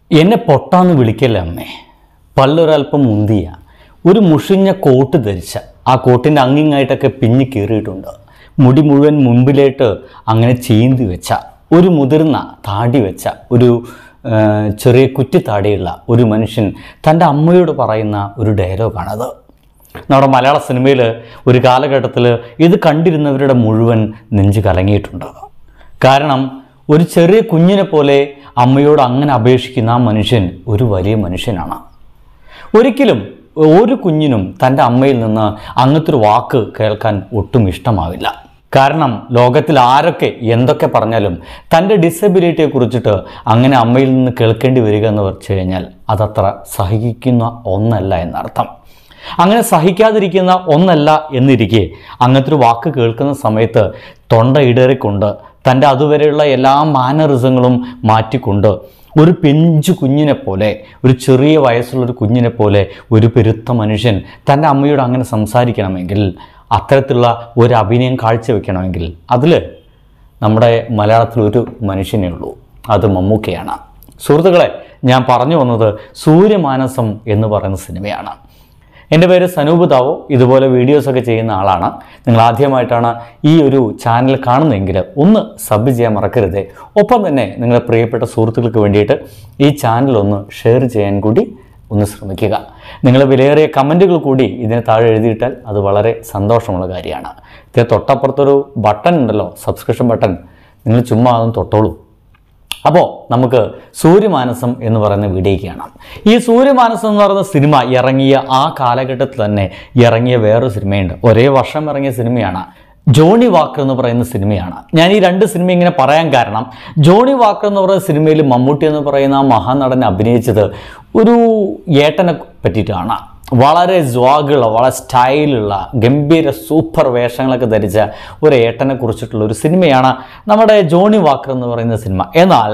എന്നെ പൊട്ടാന്ന് വിളിക്കല്ലേ അമ്മേ പല്ലൊരൽപ്പം മുന്തിയ ഒരു മുഷിഞ്ഞ കോട്ട് ധരിച്ച ആ കോട്ടിൻ്റെ അങ്ങിങ്ങായിട്ടൊക്കെ പിഞ്ഞി കീറിയിട്ടുണ്ട് മുടി മുഴുവൻ മുമ്പിലേട്ട് അങ്ങനെ ചീന്തി വെച്ച ഒരു മുതിർന്ന താടി വെച്ച ഒരു ആ, ചെറിയ കുറ്റിത്താടിയുള്ള ഒരു മനുഷ്യൻ തൻ്റെ അമ്മയോട് പറയുന്ന ഒരു ഡയലോഗാണത് നമ്മുടെ മലയാള സിനിമയിൽ ഒരു കാലഘട്ടത്തിൽ ഇത് കണ്ടിരുന്നവരുടെ മുഴുവൻ നെഞ്ച് കലങ്ങിയിട്ടുണ്ട് കാരണം ഒരു ചെറിയ കുഞ്ഞിനെ പോലെ അമ്മയോട് അങ്ങനെ അപേക്ഷിക്കുന്ന ആ മനുഷ്യൻ ഒരു വലിയ മനുഷ്യനാണ് ഒരിക്കലും ഒരു കുഞ്ഞിനും തൻ്റെ അമ്മയിൽ നിന്ന് അങ്ങനത്തെ ഒരു വാക്ക് കേൾക്കാൻ ഒട്ടും ഇഷ്ടമാവില്ല കാരണം ലോകത്തിൽ ആരൊക്കെ എന്തൊക്കെ പറഞ്ഞാലും തൻ്റെ ഡിസബിലിറ്റിയെ കുറിച്ചിട്ട് അങ്ങനെ അമ്മയിൽ നിന്ന് കേൾക്കേണ്ടി വരിക എന്ന് വെച്ച് കഴിഞ്ഞാൽ അതത്ര സഹിക്കുന്ന ഒന്നല്ല എന്നർത്ഥം അങ്ങനെ സഹിക്കാതിരിക്കുന്ന ഒന്നല്ല എന്നിരിക്കെ അങ്ങനത്തെ ഒരു വാക്ക് കേൾക്കുന്ന സമയത്ത് തൊണ്ട ഇടറിക്കൊണ്ട് തൻ്റെ അതുവരെയുള്ള എല്ലാ മാനറിസങ്ങളും മാറ്റിക്കൊണ്ട് ഒരു പെഞ്ചു കുഞ്ഞിനെ പോലെ ഒരു ചെറിയ വയസ്സുള്ള ഒരു കുഞ്ഞിനെ പോലെ ഒരു പെരുത്ത മനുഷ്യൻ തൻ്റെ അമ്മയോട് അങ്ങനെ സംസാരിക്കണമെങ്കിൽ അത്തരത്തിലുള്ള ഒരു അഭിനയം കാഴ്ചവെക്കണമെങ്കിൽ അതിൽ നമ്മുടെ മലയാളത്തിൽ ഒരു മനുഷ്യനേ ഉള്ളൂ അത് മമ്മൂക്കയാണ് സുഹൃത്തുക്കളെ ഞാൻ പറഞ്ഞു വന്നത് സൂര്യമാനസം എന്ന് പറയുന്ന സിനിമയാണ് എൻ്റെ പേര് സനൂപ് താവോ ഇതുപോലെ വീഡിയോസൊക്കെ ചെയ്യുന്ന ആളാണ് നിങ്ങൾ ആദ്യമായിട്ടാണ് ഈ ഒരു ചാനൽ കാണുന്നതെങ്കിൽ ഒന്ന് സബ് ചെയ്യാൻ മറക്കരുത് ഒപ്പം തന്നെ നിങ്ങളുടെ പ്രിയപ്പെട്ട സുഹൃത്തുക്കൾക്ക് വേണ്ടിയിട്ട് ഈ ചാനൽ ഒന്ന് ഷെയർ ചെയ്യാൻ കൂടി ഒന്ന് ശ്രമിക്കുക നിങ്ങൾ വിലയേറിയ കമൻറ്റുകൾ കൂടി ഇതിന് താഴെ എഴുതിയിട്ടാൽ അത് വളരെ സന്തോഷമുള്ള കാര്യമാണ് ഇതിന് തൊട്ടപ്പുറത്തൊരു ബട്ടൺ ഉണ്ടല്ലോ സബ്സ്ക്രിപ്ഷൻ ബട്ടൺ നിങ്ങൾ ചുമ്മാ അതൊന്ന് തൊട്ടോളൂ അപ്പോൾ നമുക്ക് സൂര്യമാനസം എന്ന് പറയുന്ന വീഡിയോയ്ക്ക് കാണാം ഈ സൂര്യമാനസം എന്ന് പറയുന്ന സിനിമ ഇറങ്ങിയ ആ കാലഘട്ടത്തിൽ തന്നെ ഇറങ്ങിയ വേറൊരു സിനിമയുണ്ട് ഒരേ വർഷം ഇറങ്ങിയ സിനിമയാണ് ജോണി വാക്കർ എന്ന് പറയുന്ന സിനിമയാണ് ഞാൻ ഈ രണ്ട് സിനിമ ഇങ്ങനെ പറയാൻ കാരണം ജോണി വാക്കർ എന്ന് പറയുന്ന സിനിമയിൽ മമ്മൂട്ടി എന്ന് പറയുന്ന ആ മഹാനടൻ അഭിനയിച്ചത് ഒരു ഏട്ടനെ പറ്റിയിട്ടാണ് വളരെ ജ്വാഗുള്ള വളരെ സ്റ്റൈലുള്ള ഗംഭീര സൂപ്പർ വേഷങ്ങളൊക്കെ ധരിച്ച ഒരു ഏട്ടനെ കുറിച്ചിട്ടുള്ള ഒരു സിനിമയാണ് നമ്മുടെ ജോണി വാക്കർ എന്ന് പറയുന്ന സിനിമ എന്നാൽ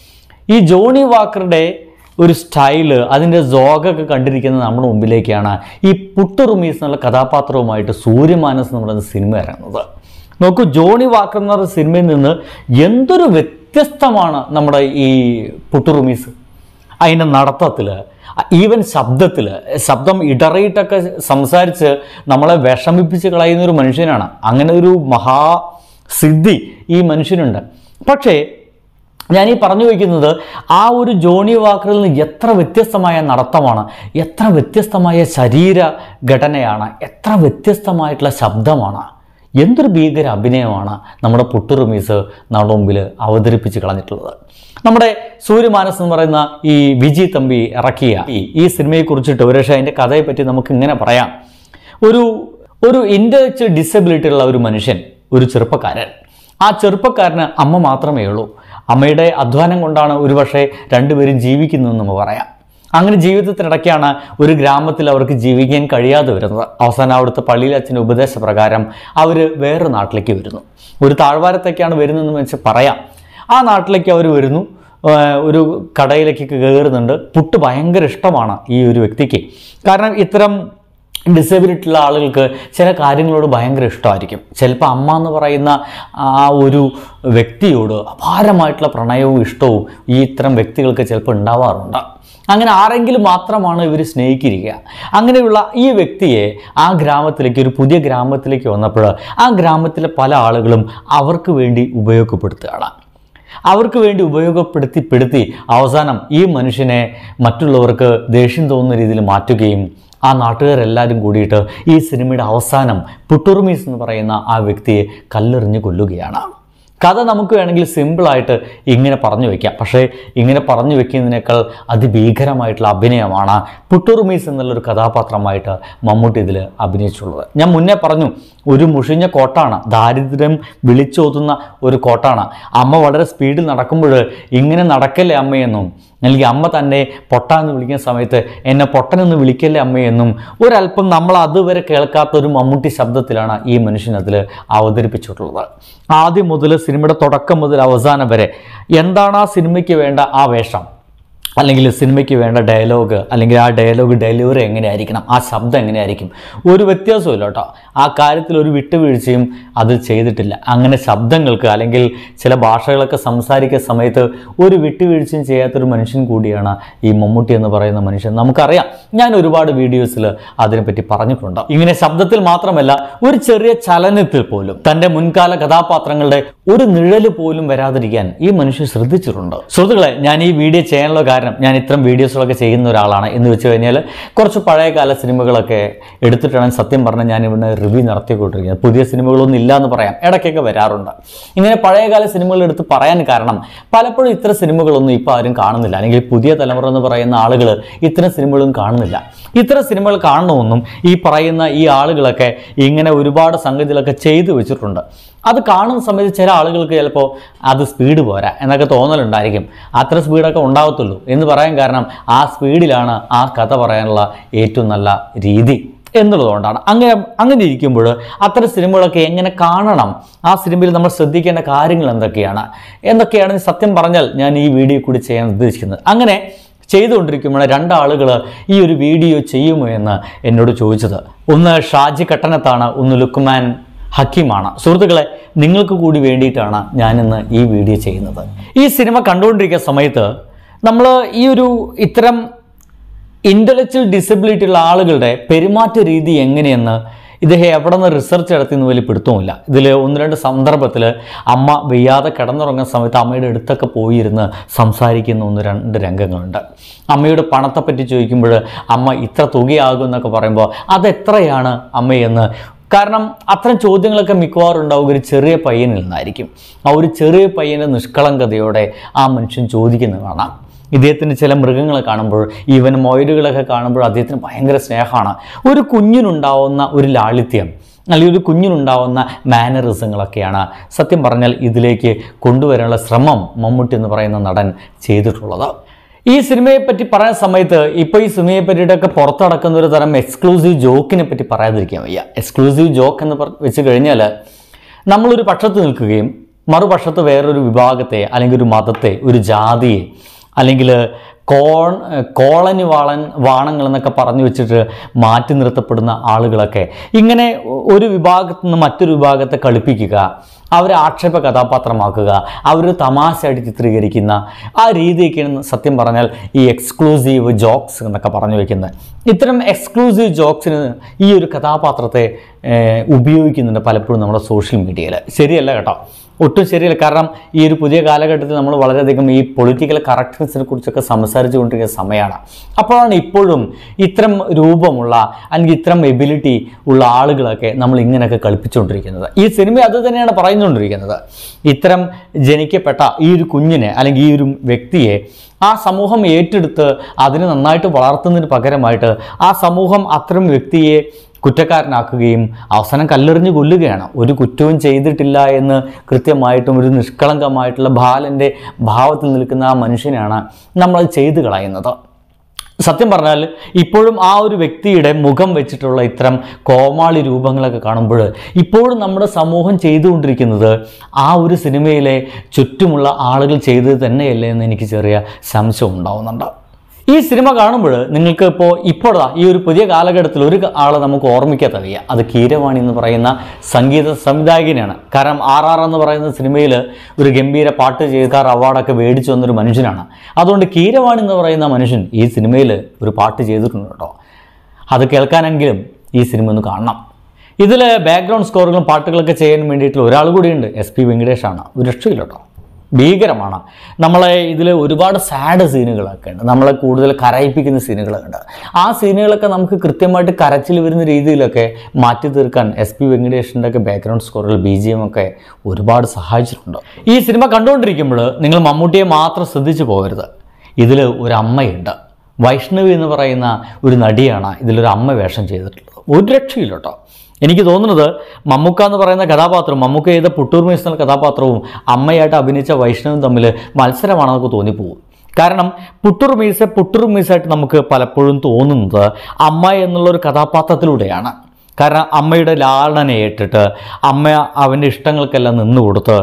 ഈ ജോണി വാക്കറുടെ ഒരു സ്റ്റൈല് അതിൻ്റെ ജോഗൊക്കെ കണ്ടിരിക്കുന്ന നമ്മുടെ മുമ്പിലേക്കാണ് ഈ പുട്ടുറുമീസ് എന്നുള്ള കഥാപാത്രവുമായിട്ട് സൂര്യമാനസ് എന്ന് പറയുന്ന സിനിമ ഇറങ്ങുന്നത് നോക്കൂ ജോണി വാക്കർ എന്ന് പറയുന്ന സിനിമയിൽ നിന്ന് എന്തൊരു വ്യത്യസ്തമാണ് നമ്മുടെ ഈ പുട്ടുറുമീസ് അതിൻ്റെ നടത്തത്തിൽ ഈവൻ ശബ്ദത്തിൽ ശബ്ദം ഇടറിയിട്ടൊക്കെ സംസാരിച്ച് നമ്മളെ വിഷമിപ്പിച്ച് കളയുന്ന ഒരു മനുഷ്യനാണ് അങ്ങനെ ഒരു മഹാസിദ്ധി ഈ മനുഷ്യനുണ്ട് പക്ഷേ ഞാൻ ഈ പറഞ്ഞു വയ്ക്കുന്നത് ആ ഒരു ജോണി വാക്കറിൽ നിന്ന് എത്ര വ്യത്യസ്തമായ നടത്തമാണ് എത്ര വ്യത്യസ്തമായ ശരീര ഘടനയാണ് എത്ര വ്യത്യസ്തമായിട്ടുള്ള ശബ്ദമാണ് എന്തൊരു ഭീകര അഭിനയമാണ് നമ്മുടെ പുട്ടുറുമീസ് നമ്മുടെ മുമ്പിൽ അവതരിപ്പിച്ച് കളഞ്ഞിട്ടുള്ളത് നമ്മുടെ സൂര്യമാനസ് എന്ന് പറയുന്ന ഈ വിജി തമ്പി ഇറക്കിയ ഈ ഈ സിനിമയെ കുറിച്ചിട്ട് ഒരുപക്ഷെ അതിൻ്റെ കഥയെ പറ്റി നമുക്ക് ഇങ്ങനെ പറയാം ഒരു ഒരു ഇൻ്റലക്ച്വൽ ഡിസബിലിറ്റി ഉള്ള ഒരു മനുഷ്യൻ ഒരു ചെറുപ്പക്കാരൻ ആ ചെറുപ്പക്കാരന് അമ്മ മാത്രമേ ഉള്ളൂ അമ്മയുടെ അധ്വാനം കൊണ്ടാണ് ഒരുപക്ഷെ രണ്ടുപേരും ജീവിക്കുന്നതെന്ന് നമുക്ക് പറയാം അങ്ങനെ ജീവിതത്തിനിടയ്ക്കാണ് ഒരു ഗ്രാമത്തിൽ അവർക്ക് ജീവിക്കാൻ കഴിയാതെ വരുന്നത് അവസാനം അവിടുത്തെ പള്ളിയിലെ അച്ഛൻ്റെ ഉപദേശപ്രകാരം അവർ വേറൊരു നാട്ടിലേക്ക് വരുന്നു ഒരു താഴ്വാരത്തേക്കാണ് വരുന്നതെന്ന് വെച്ച് പറയാം ആ നാട്ടിലേക്ക് അവർ വരുന്നു ഏഹ് ഒരു കടയിലേക്ക് കയറുന്നുണ്ട് പുട്ട് ഭയങ്കര ഇഷ്ടമാണ് ഈ ഒരു വ്യക്തിക്ക് കാരണം ഇത്തരം ഡിസബിലിറ്റി ഉള്ള ആളുകൾക്ക് ചില കാര്യങ്ങളോട് ഭയങ്കര ഇഷ്ടമായിരിക്കും ചിലപ്പോൾ അമ്മ എന്ന് പറയുന്ന ആ ഒരു വ്യക്തിയോട് അപാരമായിട്ടുള്ള പ്രണയവും ഇഷ്ടവും ഈ ഇത്തരം വ്യക്തികൾക്ക് ചിലപ്പോൾ ഉണ്ടാവാറുണ്ട് അങ്ങനെ ആരെങ്കിലും മാത്രമാണ് ഇവർ സ്നേഹിക്കിരിക്കുക അങ്ങനെയുള്ള ഈ വ്യക്തിയെ ആ ഗ്രാമത്തിലേക്ക് ഒരു പുതിയ ഗ്രാമത്തിലേക്ക് വന്നപ്പോൾ ആ ഗ്രാമത്തിലെ പല ആളുകളും അവർക്ക് വേണ്ടി ഉപയോഗപ്പെടുത്തുകയാണ് അവർക്ക് വേണ്ടി ഉപയോഗപ്പെടുത്തി പെടുത്തി അവസാനം ഈ മനുഷ്യനെ മറ്റുള്ളവർക്ക് ദേഷ്യം തോന്നുന്ന രീതിയിൽ മാറ്റുകയും ആ നാട്ടുകാരെല്ലാവരും കൂടിയിട്ട് ഈ സിനിമയുടെ അവസാനം പുട്ടുറുമീസ് എന്ന് പറയുന്ന ആ വ്യക്തിയെ കല്ലെറിഞ്ഞ് കൊല്ലുകയാണ് കഥ നമുക്ക് വേണമെങ്കിൽ സിമ്പിളായിട്ട് ഇങ്ങനെ പറഞ്ഞു വയ്ക്കാം പക്ഷേ ഇങ്ങനെ പറഞ്ഞു വെക്കുന്നതിനേക്കാൾ അതിഭീകരമായിട്ടുള്ള അഭിനയമാണ് പുട്ടുറുമീസ് എന്നുള്ളൊരു കഥാപാത്രമായിട്ട് മമ്മൂട്ടി ഇതിൽ അഭിനയിച്ചുള്ളത് ഞാൻ മുന്നേ പറഞ്ഞു ഒരു മുഷിഞ്ഞ കോട്ടാണ് ദാരിദ്ര്യം വിളിച്ചോതുന്ന ഒരു കോട്ടാണ് അമ്മ വളരെ സ്പീഡിൽ നടക്കുമ്പോൾ ഇങ്ങനെ നടക്കല്ലേ അമ്മയെന്നും അല്ലെങ്കിൽ അമ്മ തന്നെ പൊട്ടാന്ന് വിളിക്കുന്ന സമയത്ത് എന്നെ പൊട്ടനെന്ന് വിളിക്കല്ലേ അമ്മയെന്നും ഒരല്പം നമ്മൾ അതുവരെ കേൾക്കാത്ത ഒരു മമ്മൂട്ടി ശബ്ദത്തിലാണ് ഈ മനുഷ്യൻ അതിൽ അവതരിപ്പിച്ചിട്ടുള്ളത് ആദ്യം മുതൽ സിനിമയുടെ തുടക്കം മുതൽ അവസാനം വരെ എന്താണ് ആ സിനിമയ്ക്ക് വേണ്ട ആ വേഷം അല്ലെങ്കിൽ സിനിമയ്ക്ക് വേണ്ട ഡയലോഗ് അല്ലെങ്കിൽ ആ ഡയലോഗ് ഡെലിവറി എങ്ങനെയായിരിക്കണം ആ ശബ്ദം എങ്ങനെയായിരിക്കും ഒരു വ്യത്യാസമില്ല കേട്ടോ ആ കാര്യത്തിൽ ഒരു വിട്ടുവീഴ്ചയും അത് ചെയ്തിട്ടില്ല അങ്ങനെ ശബ്ദങ്ങൾക്ക് അല്ലെങ്കിൽ ചില ഭാഷകളൊക്കെ സംസാരിക്കുന്ന സമയത്ത് ഒരു വിട്ടുവീഴ്ചയും ചെയ്യാത്തൊരു മനുഷ്യൻ കൂടിയാണ് ഈ മമ്മൂട്ടി എന്ന് പറയുന്ന മനുഷ്യൻ നമുക്കറിയാം ഞാൻ ഒരുപാട് വീഡിയോസിൽ അതിനെപ്പറ്റി പറഞ്ഞിട്ടുണ്ട് ഇങ്ങനെ ശബ്ദത്തിൽ മാത്രമല്ല ഒരു ചെറിയ ചലനത്തിൽ പോലും തൻ്റെ മുൻകാല കഥാപാത്രങ്ങളുടെ ഒരു നിഴല് പോലും വരാതിരിക്കാൻ ഈ മനുഷ്യൻ ശ്രദ്ധിച്ചിട്ടുണ്ട് സുഹൃത്തുക്കളെ ഞാൻ ഈ വീഡിയോ ചെയ്യാനുള്ള കാരണം ഞാൻ ഇത്തരം വീഡിയോസുകളൊക്കെ ചെയ്യുന്ന ഒരാളാണ് എന്ന് വെച്ച് കഴിഞ്ഞാൽ കുറച്ച് പഴയകാല സിനിമകളൊക്കെ എടുത്തിട്ടാണ് സത്യം പറഞ്ഞാൽ ഞാൻ ഇവിടെ റിവ്യൂ നടത്തിക്കൊണ്ടിരിക്കുന്നത് പുതിയ സിനിമകളൊന്നും ഇല്ല എന്ന് പറയാം ഇടയ്ക്കൊക്കെ വരാറുണ്ട് ഇങ്ങനെ പഴയകാല സിനിമകൾ എടുത്ത് പറയാൻ കാരണം പലപ്പോഴും ഇത്തരം സിനിമകളൊന്നും ഇപ്പോൾ ആരും കാണുന്നില്ല അല്ലെങ്കിൽ പുതിയ തലമുറ എന്ന് പറയുന്ന ആളുകൾ ഇത്തരം സിനിമകളും കാണുന്നില്ല ഇത്തരം സിനിമകൾ കാണണമെന്നും ഈ പറയുന്ന ഈ ആളുകളൊക്കെ ഇങ്ങനെ ഒരുപാട് സംഗതികളൊക്കെ ചെയ്തു വെച്ചിട്ടുണ്ട് അത് കാണുന്ന സമയത്ത് ചില ആളുകൾക്ക് ചിലപ്പോൾ അത് സ്പീഡ് പോരാ എന്നൊക്കെ തോന്നലുണ്ടായിരിക്കും അത്ര സ്പീഡൊക്കെ ഉണ്ടാവത്തുള്ളൂ എന്ന് പറയാൻ കാരണം ആ സ്പീഡിലാണ് ആ കഥ പറയാനുള്ള ഏറ്റവും നല്ല രീതി എന്നുള്ളതുകൊണ്ടാണ് അങ്ങനെ അങ്ങനെ ഇരിക്കുമ്പോൾ അത്തരം സിനിമകളൊക്കെ എങ്ങനെ കാണണം ആ സിനിമയിൽ നമ്മൾ ശ്രദ്ധിക്കേണ്ട കാര്യങ്ങൾ എന്തൊക്കെയാണ് എന്തൊക്കെയാണ് സത്യം പറഞ്ഞാൽ ഞാൻ ഈ വീഡിയോ കൂടി ചെയ്യാൻ ഉദ്ദേശിക്കുന്നത് അങ്ങനെ ചെയ്തുകൊണ്ടിരിക്കുമ്പോൾ രണ്ടാളുകൾ ഈ ഒരു വീഡിയോ ചെയ്യുമോ എന്ന് എന്നോട് ചോദിച്ചത് ഒന്ന് ഷാജി കട്ടനത്താണ് ഒന്ന് ലുക്മാൻ ഹക്കീമാണ് സുഹൃത്തുക്കളെ നിങ്ങൾക്ക് കൂടി വേണ്ടിയിട്ടാണ് ഞാനിന്ന് ഈ വീഡിയോ ചെയ്യുന്നത് ഈ സിനിമ കണ്ടുകൊണ്ടിരിക്കുന്ന സമയത്ത് നമ്മൾ ഈ ഒരു ഇത്തരം ഇൻ്റലക്ച്വൽ ഡിസബിലിറ്റി ഉള്ള ആളുകളുടെ പെരുമാറ്റ രീതി എങ്ങനെയെന്ന് ഇദ്ദേഹം എവിടെ നിന്ന് റിസർച്ച് നടത്തിയെന്ന് വലിയ പിടുത്തവുമില്ല ഇതിൽ ഒന്ന് രണ്ട് സന്ദർഭത്തിൽ അമ്മ വെയ്യാതെ കിടന്നുറങ്ങുന്ന സമയത്ത് അമ്മയുടെ അടുത്തൊക്കെ പോയിരുന്ന് സംസാരിക്കുന്ന ഒന്ന് രണ്ട് രംഗങ്ങളുണ്ട് അമ്മയുടെ പണത്തെപ്പറ്റി ചോദിക്കുമ്പോൾ അമ്മ ഇത്ര തുകയാകും എന്നൊക്കെ പറയുമ്പോൾ അതെത്രയാണ് അമ്മയെന്ന് കാരണം അത്തരം ചോദ്യങ്ങളൊക്കെ മിക്കവാറും ഉണ്ടാവുക ഒരു ചെറിയ പയ്യനിൽ നിന്നായിരിക്കും ആ ഒരു ചെറിയ പയ്യൻ്റെ നിഷ്കളങ്കതയോടെ ആ മനുഷ്യൻ ചോദിക്കുന്നത് കാണാം ഇദ്ദേഹത്തിന് ചില മൃഗങ്ങളെ കാണുമ്പോൾ ഈവൻ മൊയലുകളൊക്കെ കാണുമ്പോൾ അദ്ദേഹത്തിന് ഭയങ്കര സ്നേഹമാണ് ഒരു കുഞ്ഞിനുണ്ടാവുന്ന ഒരു ലാളിത്യം അല്ലെങ്കിൽ ഒരു കുഞ്ഞിനുണ്ടാവുന്ന മാനറിസങ്ങളൊക്കെയാണ് സത്യം പറഞ്ഞാൽ ഇതിലേക്ക് കൊണ്ടുവരാനുള്ള ശ്രമം മമ്മൂട്ടി എന്ന് പറയുന്ന നടൻ ചെയ്തിട്ടുള്ളത് ഈ സിനിമയെ പറ്റി പറയുന്ന സമയത്ത് ഇപ്പോൾ ഈ സിനിമയെ പറ്റിയിട്ടൊക്കെ പുറത്ത് നടക്കുന്ന ഒരു തരം എക്സ്ക്ലൂസീവ് ജോക്കിനെ പറ്റി പറയാതിരിക്കാൻ വയ്യ എക്സ്ക്ലൂസീവ് ജോക്ക് എന്ന് പറ- വെച്ച് കഴിഞ്ഞാൽ നമ്മളൊരു പക്ഷത്ത് നിൽക്കുകയും മറുപക്ഷത്ത് വേറൊരു വിഭാഗത്തെ അല്ലെങ്കിൽ ഒരു മതത്തെ ഒരു ജാതിയെ അല്ലെങ്കിൽ കോൺ കോളനി വാളൻ വാണങ്ങൾ എന്നൊക്കെ പറഞ്ഞു വെച്ചിട്ട് മാറ്റി നിർത്തപ്പെടുന്ന ആളുകളൊക്കെ ഇങ്ങനെ ഒരു വിഭാഗത്ത് നിന്ന് മറ്റൊരു വിഭാഗത്തെ കളിപ്പിക്കുക അവരെ ആക്ഷേപ കഥാപാത്രമാക്കുക അവർ തമാശയായിട്ട് ചിത്രീകരിക്കുന്ന ആ രീതിയൊക്കെയാണ് സത്യം പറഞ്ഞാൽ ഈ എക്സ്ക്ലൂസീവ് ജോക്സ് എന്നൊക്കെ പറഞ്ഞു വയ്ക്കുന്നത് ഇത്തരം എക്സ്ക്ലൂസീവ് ജോക്സിന് ഈ ഒരു കഥാപാത്രത്തെ ഏഹ്, ഉപയോഗിക്കുന്നുണ്ട് പലപ്പോഴും നമ്മുടെ സോഷ്യൽ മീഡിയയിൽ ശരിയല്ല കേട്ടോ ഒട്ടും ശരിയല്ല കാരണം ഈ ഒരു പുതിയ കാലഘട്ടത്തിൽ നമ്മൾ വളരെയധികം ഈ പൊളിറ്റിക്കൽ കറക്റ്റ്നെസ്സിനെ കുറിച്ചൊക്കെ സംസാരിച്ചു കൊണ്ടിരിക്കുന്ന സമയമാണ് അപ്പോഴാണ് ഇപ്പോഴും ഇത്തരം രൂപമുള്ള അല്ലെങ്കിൽ ഇത്തരം എബിലിറ്റി ഉള്ള ആളുകളൊക്കെ നമ്മൾ ഇങ്ങനെയൊക്കെ കളിപ്പിച്ചുകൊണ്ടിരിക്കുന്നത് ഈ സിനിമ അത് തന്നെയാണ് പറഞ്ഞുകൊണ്ടിരിക്കുന്നത് ഇത്തരം ജനിക്കപ്പെട്ട ഈ ഒരു കുഞ്ഞിനെ അല്ലെങ്കിൽ ഈ ഒരു വ്യക്തിയെ ആ സമൂഹം ഏറ്റെടുത്ത് അതിനെ നന്നായിട്ട് വളർത്തുന്നതിന് പകരമായിട്ട് ആ സമൂഹം അത്തരം വ്യക്തിയെ കുറ്റക്കാരനാക്കുകയും അവസാനം കല്ലെറിഞ്ഞ് കൊല്ലുകയാണ് ഒരു കുറ്റവും ചെയ്തിട്ടില്ല എന്ന് കൃത്യമായിട്ടും ഒരു നിഷ്കളങ്കമായിട്ടുള്ള ബാലൻ്റെ ഭാവത്തിൽ നിൽക്കുന്ന ആ മനുഷ്യനാണ് നമ്മളത് ചെയ്തു കളയുന്നത് സത്യം പറഞ്ഞാൽ ഇപ്പോഴും ആ ഒരു വ്യക്തിയുടെ മുഖം വെച്ചിട്ടുള്ള ഇത്തരം കോമാളി രൂപങ്ങളൊക്കെ കാണുമ്പോൾ ഇപ്പോഴും നമ്മുടെ സമൂഹം ചെയ്തുകൊണ്ടിരിക്കുന്നത് ആ ഒരു സിനിമയിലെ ചുറ്റുമുള്ള ആളുകൾ ചെയ്തത് തന്നെയല്ലേ എന്ന് എനിക്ക് ചെറിയ സംശയം ഉണ്ടാവുന്നുണ്ട് ഈ സിനിമ കാണുമ്പോൾ നിങ്ങൾക്ക് ഇപ്പോൾ ഇപ്പോഴാ ഈ ഒരു പുതിയ കാലഘട്ടത്തിൽ ഒരു ആളെ നമുക്ക് ഓർമ്മിക്കാത്ത വയ്യ അത് കീരവാണി എന്ന് പറയുന്ന സംഗീത സംവിധായകനാണ് കാരണം ആർ ആർ എന്ന് പറയുന്ന സിനിമയിൽ ഒരു ഗംഭീര പാട്ട് ചെയ്താർ അവാർഡൊക്കെ മേടിച്ചു വന്നൊരു മനുഷ്യനാണ് അതുകൊണ്ട് കീരവാണി എന്ന് പറയുന്ന മനുഷ്യൻ ഈ സിനിമയിൽ ഒരു പാട്ട് ചെയ്തിട്ടുണ്ട് കേട്ടോ അത് കേൾക്കാനെങ്കിലും ഈ സിനിമ ഒന്ന് കാണണം ഇതിൽ ബാക്ക്ഗ്രൗണ്ട് സ്കോറുകളും പാട്ടുകളൊക്കെ ചെയ്യാൻ വേണ്ടിയിട്ടുള്ള ഒരാൾ കൂടിയുണ്ട് എസ് പി വെങ്കടേഷാണ് ഒരു രക്ഷയില്ല കേട്ടോ ഭീകരമാണ് നമ്മളെ ഇതിൽ ഒരുപാട് സാഡ് സീനുകളൊക്കെ ഉണ്ട് നമ്മളെ കൂടുതൽ കരയിപ്പിക്കുന്ന സീനുകളൊക്കെ ഉണ്ട് ആ സീനുകളൊക്കെ നമുക്ക് കൃത്യമായിട്ട് കരച്ചിൽ വരുന്ന രീതിയിലൊക്കെ മാറ്റി തീർക്കാൻ എസ് പി വെങ്കടേഷിൻ്റെ ഒക്കെ ബാക്ക്ഗ്രൗണ്ട് സ്കോറുകൾ ബി ജി എം ഒക്കെ ഒരുപാട് സഹായിച്ചിട്ടുണ്ട് ഈ സിനിമ കണ്ടുകൊണ്ടിരിക്കുമ്പോൾ നിങ്ങൾ മമ്മൂട്ടിയെ മാത്രം ശ്രദ്ധിച്ചു പോകരുത് ഇതിൽ ഒരു അമ്മയുണ്ട് വൈഷ്ണവി എന്ന് പറയുന്ന ഒരു നടിയാണ് ഇതിലൊരു അമ്മ വേഷം ചെയ്തിട്ടുള്ളത് ഒരു രക്ഷയില്ല കേട്ടോ എനിക്ക് തോന്നുന്നത് മമ്മൂക്ക എന്ന് പറയുന്ന കഥാപാത്രം മമ്മൂക്ക ചെയ്ത പുട്ടൂർ മീസ് എന്ന കഥാപാത്രവും അമ്മയായിട്ട് അഭിനയിച്ച വൈഷ്ണവും തമ്മിൽ മത്സരമാണെന്നൊക്കെ തോന്നിപ്പോകും കാരണം പുട്ടൂർ മീസ പുട്ടൂർ മീസായിട്ട് നമുക്ക് പലപ്പോഴും തോന്നുന്നത് അമ്മ എന്നുള്ളൊരു കഥാപാത്രത്തിലൂടെയാണ് കാരണം അമ്മയുടെ ലാളനെ ഏറ്റിട്ട് അമ്മ അവൻ്റെ ഇഷ്ടങ്ങൾക്കെല്ലാം നിന്ന് കൊടുത്ത്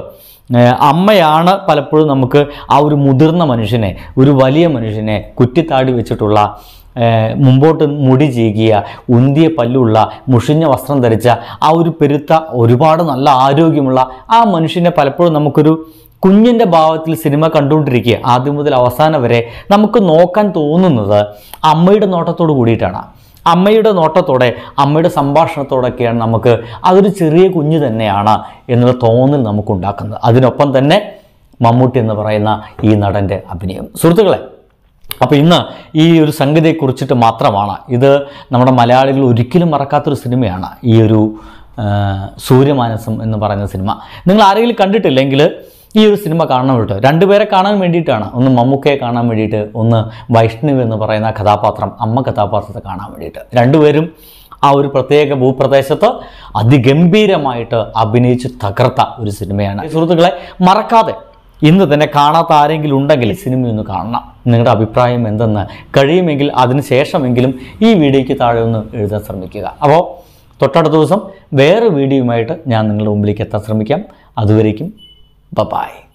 ഏഹ് അമ്മയാണ് പലപ്പോഴും നമുക്ക് ആ ഒരു മുതിർന്ന മനുഷ്യനെ ഒരു വലിയ മനുഷ്യനെ കുറ്റിത്താടി വെച്ചിട്ടുള്ള ഏഹ് മുമ്പോട്ട് മുടി ചീകിയ ഉന്തിയ പല്ലുള്ള മുഷിഞ്ഞ വസ്ത്രം ധരിച്ച ആ ഒരു പെരുത്ത ഒരുപാട് നല്ല ആരോഗ്യമുള്ള ആ മനുഷ്യനെ പലപ്പോഴും നമുക്കൊരു കുഞ്ഞിൻ്റെ ഭാവത്തിൽ സിനിമ കണ്ടുകൊണ്ടിരിക്കുക ആദ്യം മുതൽ അവസാനം വരെ നമുക്ക് നോക്കാൻ തോന്നുന്നത് അമ്മയുടെ നോട്ടത്തോട് കൂടിയിട്ടാണ് അമ്മയുടെ നോട്ടത്തോടെ അമ്മയുടെ സംഭാഷണത്തോടൊക്കെയാണ് നമുക്ക് അതൊരു ചെറിയ കുഞ്ഞ് തന്നെയാണ് എന്നുള്ള തോന്നൽ നമുക്കുണ്ടാക്കുന്നത് അതിനൊപ്പം തന്നെ മമ്മൂട്ടി എന്ന് പറയുന്ന ഈ നടൻ്റെ അഭിനയം സുഹൃത്തുക്കളെ അപ്പോൾ ഇന്ന് ഈ ഒരു സംഗതിയെക്കുറിച്ചിട്ട് മാത്രമാണ് ഇത് നമ്മുടെ മലയാളികൾ ഒരിക്കലും മറക്കാത്തൊരു സിനിമയാണ് ഈ ഒരു ആ, സൂര്യമാനസം എന്ന് പറയുന്ന സിനിമ നിങ്ങൾ ആരെങ്കിലും കണ്ടിട്ടില്ലെങ്കിൽ ഈ ഒരു സിനിമ കാണണം കേട്ടോ രണ്ടുപേരെ കാണാൻ വേണ്ടിയിട്ടാണ് ഒന്ന് മമ്മൂക്കയെ കാണാൻ വേണ്ടിയിട്ട് ഒന്ന് വൈഷ്ണവ് എന്ന് പറയുന്ന കഥാപാത്രം അമ്മ കഥാപാത്രത്തെ കാണാൻ വേണ്ടിയിട്ട് രണ്ടുപേരും ആ ഒരു പ്രത്യേക ഭൂപ്രദേശത്ത് അതിഗംഭീരമായിട്ട് അഭിനയിച്ച് തകർത്ത ഒരു സിനിമയാണ് സുഹൃത്തുക്കളെ മറക്കാതെ ഇന്ന് തന്നെ കാണാത്ത ആരെങ്കിലും ഉണ്ടെങ്കിൽ ഈ സിനിമ ഒന്ന് കാണണം നിങ്ങളുടെ അഭിപ്രായം എന്തെന്ന് കഴിയുമെങ്കിൽ അതിന് ശേഷമെങ്കിലും ഈ വീഡിയോയ്ക്ക് താഴെ ഒന്ന് എഴുതാൻ ശ്രമിക്കുക അപ്പോൾ തൊട്ടടുത്ത ദിവസം വേറെ വീഡിയോയുമായിട്ട് ഞാൻ നിങ്ങളുടെ മുമ്പിലേക്ക് എത്താൻ ശ്രമിക്കാം അതുവരേക്കും ബ ബായ്